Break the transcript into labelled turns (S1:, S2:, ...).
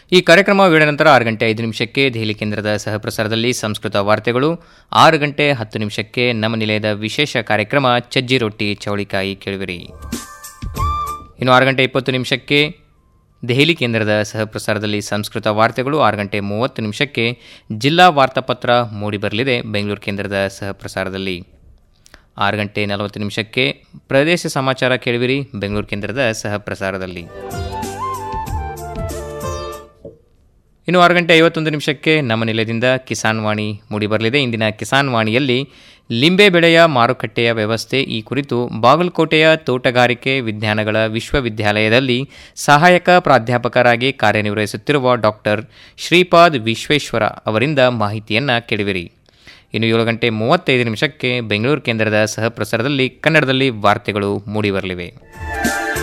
S1: ಈ ಕಾರ್ಯಕ್ರಮ ವೇಳೆ ನಂತರ ಆರು ಗಂಟೆ ಐದು ನಿಮಿಷಕ್ಕೆ ದೆಹಲಿ ಕೇಂದ್ರದ ಸಹಪ್ರಸಾರದಲ್ಲಿ ಸಂಸ್ಕೃತ ವಾರ್ತೆಗಳು ಆರು ಗಂಟೆ ಹತ್ತು ನಿಮಿಷಕ್ಕೆ ನಮ್ಮ ನಿಲಯದ ವಿಶೇಷ ಕಾರ್ಯಕ್ರಮ ಚಜ್ಜಿ ರೊಟ್ಟಿ ಚೌಳಿಕಾಯಿ ಕೇಳುವಿರಿ ಇನ್ನು ಆರು ಗಂಟೆ ಇಪ್ಪತ್ತು ನಿಮಿಷಕ್ಕೆ ದೆಹಲಿ ಕೇಂದ್ರದ ಸಹಪ್ರಸಾರದಲ್ಲಿ ಸಂಸ್ಕೃತ ವಾರ್ತೆಗಳು ಆರು ಗಂಟೆ ಮೂವತ್ತು ನಿಮಿಷಕ್ಕೆ ಜಿಲ್ಲಾ ವಾರ್ತಾಪತ್ರ ಮೂಡಿಬರಲಿದೆ ಬೆಂಗಳೂರು ಕೇಂದ್ರದ ಸಹಪ್ರಸಾರದಲ್ಲಿ ಆರು ಗಂಟೆ ನಲವತ್ತು ನಿಮಿಷಕ್ಕೆ ಪ್ರದೇಶ ಸಮಾಚಾರ ಕೇಳುವಿರಿ ಬೆಂಗಳೂರು ಕೇಂದ್ರದ ಸಹಪ್ರಸಾರದಲ್ಲಿ ಇನ್ನು ಆರು ಗಂಟೆ ಐವತ್ತೊಂದು ನಿಮಿಷಕ್ಕೆ ನಮ್ಮ ನಿಲಯದಿಂದ ಕಿಸಾನ್ ವಾಣಿ ಮೂಡಿಬರಲಿದೆ ಇಂದಿನ ಕಿಸಾನ್ ವಾಣಿಯಲ್ಲಿ ಲಿಂಬೆ ಬೆಳೆಯ ಮಾರುಕಟ್ಟೆಯ ವ್ಯವಸ್ಥೆ ಈ ಕುರಿತು ಬಾಗಲಕೋಟೆಯ ತೋಟಗಾರಿಕೆ ವಿಜ್ಞಾನಗಳ ವಿಶ್ವವಿದ್ಯಾಲಯದಲ್ಲಿ ಸಹಾಯಕ ಪ್ರಾಧ್ಯಾಪಕರಾಗಿ ಕಾರ್ಯನಿರ್ವಹಿಸುತ್ತಿರುವ ಡಾಕ್ಟರ್ ಶ್ರೀಪಾದ್ ವಿಶ್ವೇಶ್ವರ ಅವರಿಂದ ಮಾಹಿತಿಯನ್ನು ಕೇಳುವಿರಿ ಇನ್ನು ಏಳು ಗಂಟೆ ಮೂವತ್ತೈದು ನಿಮಿಷಕ್ಕೆ ಬೆಂಗಳೂರು ಕೇಂದ್ರದ ಸಹಪ್ರಸಾರದಲ್ಲಿ ಕನ್ನಡದಲ್ಲಿ ವಾರ್ತೆಗಳು ಮೂಡಿಬರಲಿವೆ